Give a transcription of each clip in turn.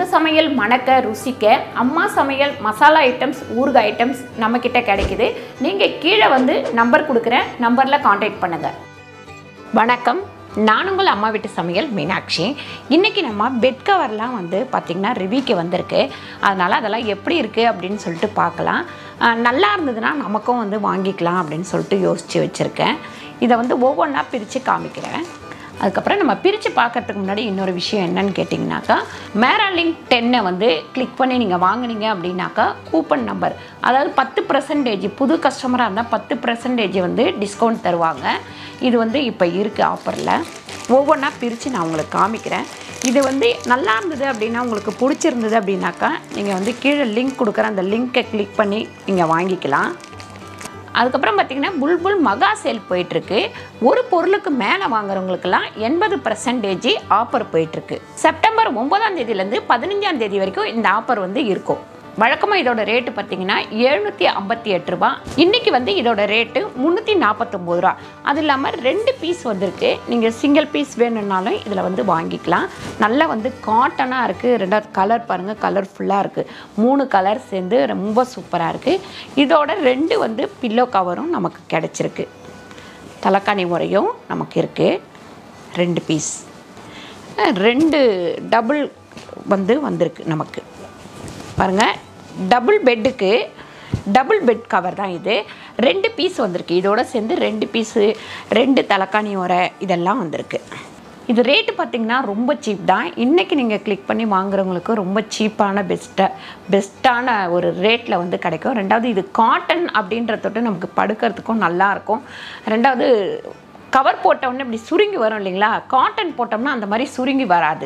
உங்கள் சமையல் மணக்க ருசிக்க அம்மா சமையல் மசாலா ஐட்டம்ஸ் ஊறுகாய் ஐட்டம்ஸ் நம்மக்கிட்ட கிடைக்குது நீங்கள் கீழே வந்து நம்பர் கொடுக்குறேன் நம்பரில் காண்டாக்ட் பண்ணுங்கள் வணக்கம் நான் உங்கள் அம்மா வீட்டு சமையல் மீனாட்சி இன்றைக்கி நம்ம பெட் கவர்லாம் வந்து பார்த்திங்கன்னா ரிவ்யூக்கு வந்திருக்கு அதனால் அதெல்லாம் எப்படி இருக்குது அப்படின்னு சொல்லிட்டு பார்க்கலாம் அஹ் நல்லா இருந்ததுன்னா நமக்கும் வந்து வாங்கிக்கலாம் அப்படின்னு சொல்லிட்டு யோசித்து வச்சுருக்கேன் இதை வந்து ஒவ்வொன்றா பிரித்து காமிக்கிறேன் அதுக்கப்புறம் நம்ம பிரித்து பார்க்கறதுக்கு முன்னாடி இன்னொரு விஷயம் என்னன்னு கேட்டிங்கனாக்கா மேராலிங்க் டென்னை வந்து கிளிக் பண்ணி நீங்கள் வாங்குனீங்க அப்படின்னாக்கா கூப்பன் நம்பர் அதாவது பத்து பர்சன்டேஜ் புது கஸ்டமராக இருந்தால் பத்து பர்சன்டேஜ் வந்து டிஸ்கவுண்ட் தருவாங்க இது வந்து இப்போ இருக்குது ஆஃபரில் ஒவ்வொன்றா பிரித்து நான் உங்களுக்கு காமிக்கிறேன் இது வந்து நல்லா இருந்தது அப்படின்னா உங்களுக்கு பிடிச்சிருந்தது அப்படின்னாக்கா நீங்கள் வந்து கீழே லிங்க் கொடுக்குற அந்த லிங்க்கை கிளிக் பண்ணி நீங்கள் வாங்கிக்கலாம் அதுக்கப்புறம் பார்த்தீங்கன்னா புல்புல் மகா சேல் போயிட்டுருக்கு ஒரு பொருளுக்கு மேலே வாங்குறவங்களுக்கெல்லாம் எண்பது பர்சன்டேஜ் ஆஃபர் போயிட்டுருக்கு செப்டம்பர் ஒன்பதாம் தேதியிலேருந்து பதினஞ்சாம் தேதி வரைக்கும் இந்த ஆஃபர் வந்து இருக்கும் வழக்கமாக இதோட ரேட்டு பார்த்தீங்கன்னா எழுநூற்றி ஐம்பத்தி எட்டு ரூபா இன்றைக்கி வந்து இதோட ரேட்டு முந்நூற்றி நாற்பத்தொம்போது ரூபா அது இல்லாமல் ரெண்டு பீஸ் வந்திருக்கு நீங்கள் சிங்கிள் பீஸ் வேணும்னாலும் இதில் வந்து வாங்கிக்கலாம் நல்லா வந்து காட்டனாக இருக்குது ரெண்டாவது கலர் பாருங்கள் கலர்ஃபுல்லாக இருக்குது மூணு கலர் சேர்ந்து ரொம்ப சூப்பராக இருக்குது இதோட ரெண்டு வந்து பில்லோ கவரும் நமக்கு கிடச்சிருக்கு தலைக்காணி முறையும் நமக்கு இருக்குது ரெண்டு பீஸ் ரெண்டு டபுள் வந்து வந்திருக்கு நமக்கு பாருங்கள் டபுள் பெட்டுக்கு டபுள் பெட் கவர் தான் இது ரெண்டு பீஸ் வந்திருக்கு இதோட சேர்ந்து ரெண்டு பீஸு ரெண்டு தலைக்காணி உரை இதெல்லாம் வந்திருக்கு இது ரேட்டு பார்த்திங்கன்னா ரொம்ப சீப் தான் இன்றைக்கி நீங்கள் கிளிக் பண்ணி வாங்குறவங்களுக்கு ரொம்ப சீப்பான பெஸ்ட்டாக பெஸ்ட்டான ஒரு ரேட்டில் வந்து கிடைக்கும் ரெண்டாவது இது காட்டன் அப்படின்ற தொட்டு நமக்கு படுக்கிறதுக்கும் நல்லாயிருக்கும் ரெண்டாவது கவர் போட்டோன்னே இப்படி சுருங்கி வரும் இல்லைங்களா காட்டன் போட்டோம்னா அந்த மாதிரி சுருங்கி வராது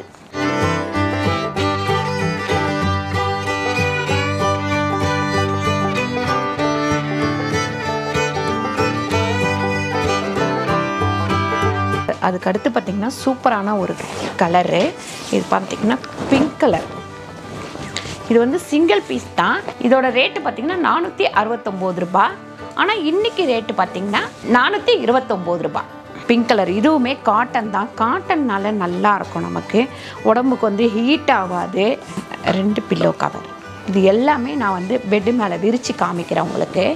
அதுக்கு அடுத்து பார்த்திங்கன்னா சூப்பரான ஒரு கலரு இது பார்த்திங்கன்னா பிங்க் கலர் இது வந்து சிங்கிள் பீஸ் தான் இதோட ரேட்டு பார்த்திங்கன்னா நானூற்றி அறுபத்தொம்போது ரூபாய் ஆனால் இன்றைக்கி ரேட்டு பார்த்திங்கன்னா நானூற்றி இருபத்தொம்போது ரூபாய் பிங்க் கலர் இதுவுமே காட்டன் தான் காட்டன்னால நல்லா இருக்கும் நமக்கு உடம்புக்கு வந்து ஹீட் ஆகாது ரெண்டு பில்லோ கவர் இது எல்லாமே நான் வந்து பெட்டு மேலே விரித்து காமிக்கிறேன் உங்களுக்கு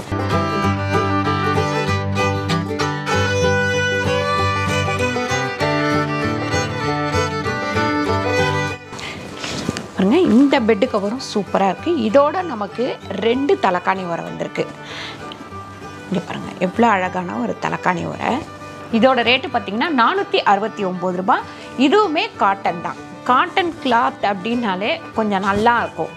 பாருங்க இந்த பெட்டு கவரும் சூப்பராக இருக்குது இதோட நமக்கு ரெண்டு தலைக்காணி உரை வந்திருக்கு இங்கே பாருங்கள் எவ்வளோ அழகான ஒரு தலைக்காணி உரை இதோட ரேட்டு பார்த்தீங்கன்னா நானூற்றி அறுபத்தி ஒம்பது ரூபாய் இதுவுமே காட்டன் தான் காட்டன் கிளாத் அப்படின்னாலே கொஞ்சம் நல்லா இருக்கும்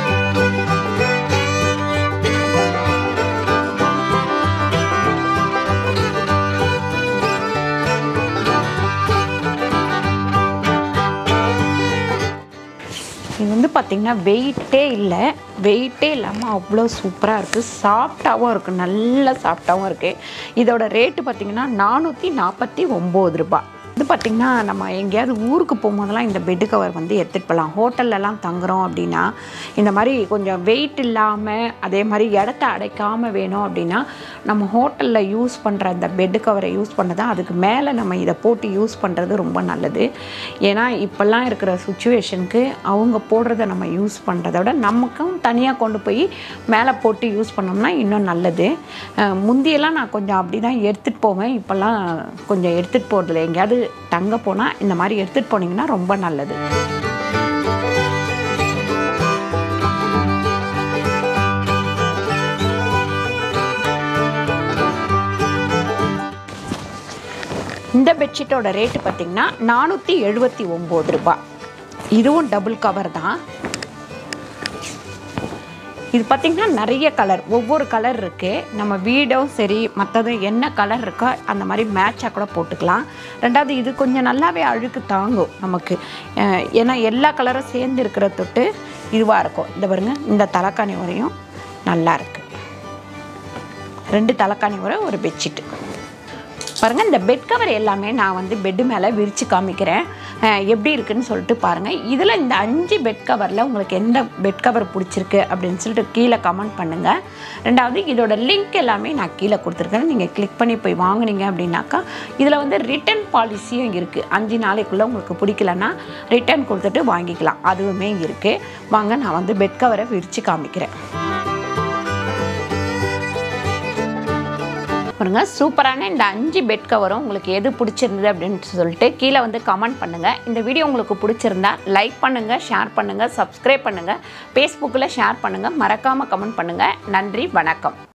இது வந்து பார்த்திங்கன்னா வெயிட்டே இல்லை வெயிட்டே இல்லாமல் அவ்வளோ சூப்பராக இருக்குது சாஃப்டாகவும் இருக்குது நல்ல சாஃப்டாகவும் இருக்குது இதோட ரேட்டு பார்த்திங்கன்னா நானூற்றி நாற்பத்தி ஒம்பது ரூபாய் இது பார்த்திங்கன்னா நம்ம எங்கேயாவது ஊருக்கு போகும்போதெல்லாம் இந்த பெட்டு கவர் வந்து எடுத்துகிட்டு போகலாம் ஹோட்டல்லலாம் தங்குறோம் அப்படின்னா இந்த மாதிரி கொஞ்சம் வெயிட் இல்லாமல் அதே மாதிரி இடத்த அடைக்காமல் வேணும் அப்படின்னா நம்ம ஹோட்டலில் யூஸ் பண்ணுற அந்த பெட்டு கவரை யூஸ் பண்ணதா அதுக்கு மேலே நம்ம இதை போட்டு யூஸ் பண்ணுறது ரொம்ப நல்லது ஏன்னா இப்போல்லாம் இருக்கிற சுச்சுவேஷனுக்கு அவங்க போடுறத நம்ம யூஸ் பண்ணுறத விட நமக்கும் தனியாக கொண்டு போய் மேலே போட்டு யூஸ் பண்ணோம்னா இன்னும் நல்லது அஹ் முந்தியெல்லாம் நான் கொஞ்சம் அப்படி தான் எடுத்துகிட்டு போவேன் இப்போல்லாம் கொஞ்சம் எடுத்துகிட்டு போகிறதில்ல எங்கேயாவது தங்க போனால் இந்த மாதிரி எடுத்துகிட்டு போனீங்கன்னா ரொம்ப நல்லது இந்த பெட்ஷீட்டோட ரேட்டு பார்த்திங்கன்னா நானூற்றி எழுபத்தி ஒம்பது ரூபாய் இதுவும் டபுள் கவர் தான் இது பார்த்திங்கன்னா நிறைய கலர் ஒவ்வொரு கலர் இருக்குது நம்ம வீடும் சரி மற்றதும் என்ன கலர் இருக்கோ அந்த மாதிரி மேட்சாக கூட போட்டுக்கலாம் ரெண்டாவது இது கொஞ்சம் நல்லாவே அழுக்கு தாங்கும் நமக்கு அஹ் ஏன்னா எல்லா கலரும் சேர்ந்து இருக்கிற தொட்டு இதுவாக இருக்கும் இந்த பாருங்க இந்த தலைக்காணி உரையும் நல்லா இருக்கு ரெண்டு தலைக்காணி உரை ஒரு பெட்ஷீட்டு பாருங்கள் இந்த பெட் கவர் எல்லாமே நான் வந்து பெட்டு மேலே விரித்து காமிக்கிறேன் அஹ் எப்படி இருக்குன்னு சொல்லிட்டு பாருங்கள் இதில் இந்த அஞ்சு பெட் கவரில் உங்களுக்கு எந்த பெட் கவர் பிடிச்சிருக்கு அப்படின்னு சொல்லிட்டு கீழே கமெண்ட் பண்ணுங்கள் ரெண்டாவது இதோட லிங்க் எல்லாமே நான் கீழே கொடுத்துருக்கேன் நீங்கள் கிளிக் பண்ணி போய் வாங்குனீங்க அப்படின்னாக்கா இதில் வந்து ரிட்டர்ன் பாலிசியும் இருக்குது அஞ்சு நாளைக்குள்ளே உங்களுக்கு பிடிக்கலன்னா ரிட்டர்ன் கொடுத்துட்டு வாங்கிக்கலாம் அதுவுமே இருக்குது வாங்க நான் வந்து பெட் கவரை விரித்து காமிக்கிறேன் பாருங்க சூப்பரான இந்த அஞ்சு பெட் கவரும் உங்களுக்கு எது பிடிச்சிருந்தது அப்படின்னு சொல்லிட்டு கீழே வந்து கமெண்ட் பண்ணுங்கள் இந்த வீடியோ உங்களுக்கு பிடிச்சிருந்தா லைக் பண்ணுங்கள் ஷேர் பண்ணுங்கள் சப்ஸ்கிரைப் பண்ணுங்கள் ஃபேஸ்புக்கில் ஷேர் பண்ணுங்கள் மறக்காமல் கமெண்ட் பண்ணுங்கள் நன்றி வணக்கம்